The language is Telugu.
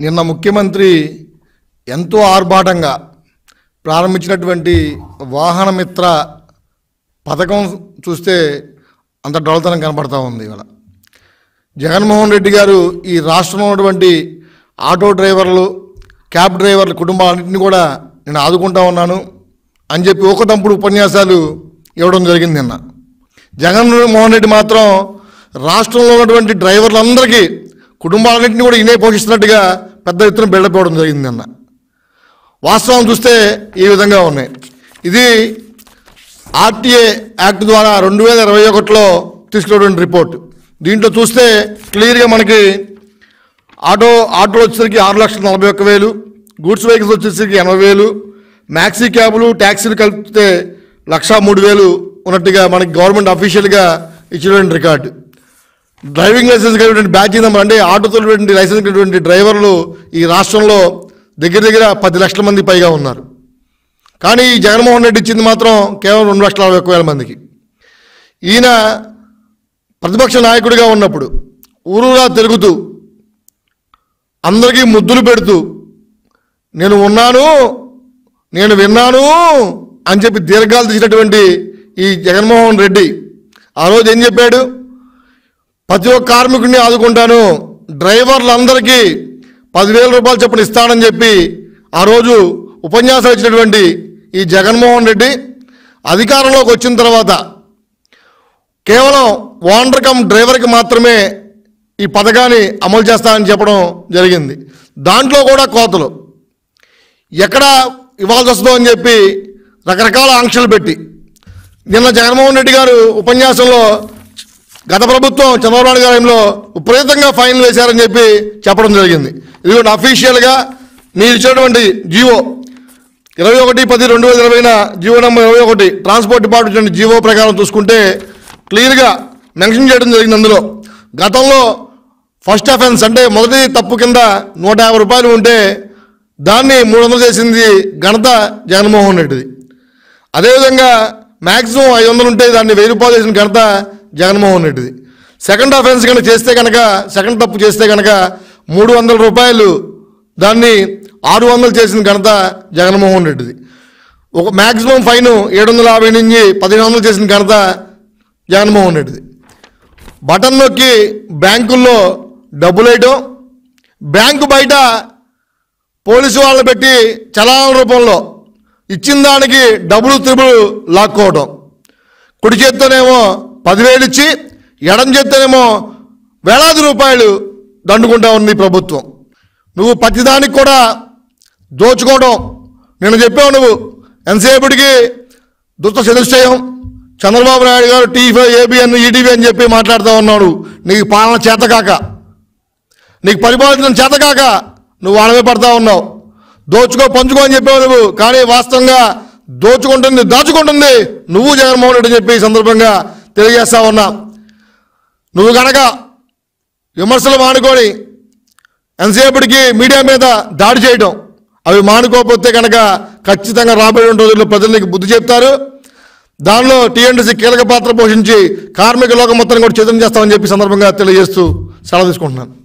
నిన్న ముఖ్యమంత్రి ఎంతో ఆర్భాటంగా ప్రారంభించినటువంటి వాహనమిత్ర పథకం చూస్తే అంత డొలతనం కనపడతా ఉంది ఇవాళ జగన్మోహన్ రెడ్డి గారు ఈ రాష్ట్రంలో ఉన్నటువంటి ఆటో డ్రైవర్లు క్యాబ్ డ్రైవర్ల కుటుంబాలన్నింటినీ కూడా నేను ఆదుకుంటా ఉన్నాను అని చెప్పి ఒక తంపుడు ఉపన్యాసాలు ఇవ్వడం జరిగింది నిన్న జగన్మోహన్ రెడ్డి మాత్రం రాష్ట్రంలో ఉన్నటువంటి డ్రైవర్లందరికీ కుటుంబాలన్నింటినీ కూడా ఈయనే పోషిస్తున్నట్టుగా పెద్ద ఎత్తున బిల్డప్ ఇవ్వడం జరిగింది నిన్న వాస్తవం చూస్తే ఈ విధంగా ఉన్నాయి ఇది ఆర్టీఏ యాక్ట్ ద్వారా రెండు వేల ఇరవై ఒకటిలో తీసుకున్నటువంటి రిపోర్ట్ దీంట్లో చూస్తే క్లియర్గా మనకి ఆటో ఆటోలు వచ్చేసరికి ఆరు లక్షల నలభై ఒక్క వేలు గూడ్స్ వెహికల్స్ వచ్చేసరికి ఎనభై వేలు మ్యాక్సీ క్యాబులు ట్యాక్సీలు కలిపితే లక్షా మూడు వేలు ఉన్నట్టుగా మనకి గవర్నమెంట్ అఫీషియల్గా ఇచ్చినటువంటి రికార్డు డ్రైవింగ్ లైసెన్స్ కలిగినటువంటి బ్యాచ్ నెంబర్ అంటే ఆటోతో ఉన్నటువంటి లైసెన్స్ కలిగినటువంటి డ్రైవర్లు ఈ రాష్ట్రంలో దగ్గర దగ్గర పది లక్షల మంది పైగా ఉన్నారు కానీ ఈ జగన్మోహన్ రెడ్డి ఇచ్చింది మాత్రం కేవలం రెండు లక్షల అరవై ఒక్క వేల మందికి ఈయన ప్రతిపక్ష నాయకుడిగా ఉన్నప్పుడు ఊరూరా తిరుగుతూ అందరికీ ముద్దులు పెడుతూ నేను ఉన్నాను నేను విన్నాను అని చెప్పి దీర్ఘాలు తీసినటువంటి ఈ జగన్మోహన్ రెడ్డి ఆ రోజు ఏం చెప్పాడు ప్రతి ఒక్క కార్మికుడిని ఆదుకుంటాను డ్రైవర్లందరికీ పదివేల రూపాయలు చొప్పున ఇస్తానని చెప్పి ఆ రోజు ఉపన్యాసం ఇచ్చినటువంటి ఈ జగన్మోహన్ రెడ్డి అధికారంలోకి వచ్చిన తర్వాత కేవలం ఓనర్ కమ్ డ్రైవర్కి మాత్రమే ఈ పథకాన్ని అమలు చేస్తానని చెప్పడం జరిగింది దాంట్లో కూడా కోతలు ఎక్కడ ఇవ్వాల్సి వస్తుందో అని చెప్పి రకరకాల ఆంక్షలు పెట్టి నిన్న జగన్మోహన్ రెడ్డి గారు ఉపన్యాసంలో గత ప్రభుత్వం చంద్రబాబు నాయుడు గారిలో విపరీతంగా ఫైన్లు వేశారని చెప్పి చెప్పడం జరిగింది ఇది కూడా అఫీషియల్గా మీరు ఇచ్చినటువంటి జీవో ఇరవై ఒకటి పది రెండు వేల ఇరవైన జీవో నెంబర్ ఇరవై ఒకటి ట్రాన్స్పోర్ట్ డిపార్ట్మెంట్ జీవో ప్రకారం చూసుకుంటే క్లియర్గా మెన్షన్ చేయడం జరిగింది అందులో గతంలో ఫస్ట్ అఫెన్స్ అంటే మొదటి తప్పు కింద నూట యాభై రూపాయలు ఉంటే దాన్ని మూడు వందలు చేసింది ఘనత జగన్మోహన్ రెడ్డిది అదేవిధంగా మ్యాక్సిమం ఐదు వందలు ఉంటే దాన్ని వెయ్యి రూపాయలు చేసిన ఘనత జగన్మోహన్ రెడ్డిది సెకండ్ అఫెన్స్ కనుక చేస్తే కనుక సెకండ్ తప్పు చేస్తే కనుక మూడు వందల రూపాయలు దాన్ని ఆరు వందలు చేసిన ఘనత జగన్మోహన్ రెడ్డిది ఒక మ్యాక్సిమం ఫైన్ ఏడు వందల యాభై నుంచి పదిహేను వందలు చేసిన ఘనత జగన్మోహన్ రెడ్డిది బటన్ నొక్కి బ్యాంకుల్లో డబ్బులు వేయటం బ్యాంకు బయట పోలీసు వాళ్ళని పెట్టి చలాన రూపంలో ఇచ్చిన దానికి డబ్బులు త్రిబులు లాక్కోవటం కుడి చేత్తోనేమో పదివేలు ఇచ్చి ఎడం చేత్తోనేమో వేలాది రూపాయలు దండుకుంటా ఉంది ఈ ప్రభుత్వం నువ్వు ప్రతిదానికి కూడా దోచుకోవడం నేను చెప్పావు నువ్వు ఎంతసేపటికి దుష్ట చతుష్టయం చంద్రబాబు నాయుడు గారు టీవీ ఏబిఎన్ ఈటీవీ అని చెప్పి మాట్లాడుతూ ఉన్నాడు నీకు పాలన చేతకాక నీకు పరిపాలించడం చేతకాక నువ్వు వాళ్ళమే పడతా ఉన్నావు దోచుకో పంచుకో అని చెప్పావు నువ్వు కానీ వాస్తవంగా దోచుకుంటుంది దాచుకుంటుంది నువ్వు జగన్మోహన్ రెడ్డి అని చెప్పి ఈ సందర్భంగా తెలియజేస్తా ఉన్నా నువ్వు కనుక విమర్శలు మానుకొని ఎంతసేపటికి మీడియా మీద దాడి చేయడం అవి మానుకోకపోతే కనుక ఖచ్చితంగా రాబోయే రోజుల్లో ప్రజలు నీకు బుద్ధి చెప్తారు దానిలో టీఎన్టీసీ కీలక పాత్ర పోషించి కార్మిక లోకం మొత్తం కూడా చైతన్యం చేస్తామని చెప్పి సందర్భంగా తెలియజేస్తూ సెలవు తీసుకుంటున్నాను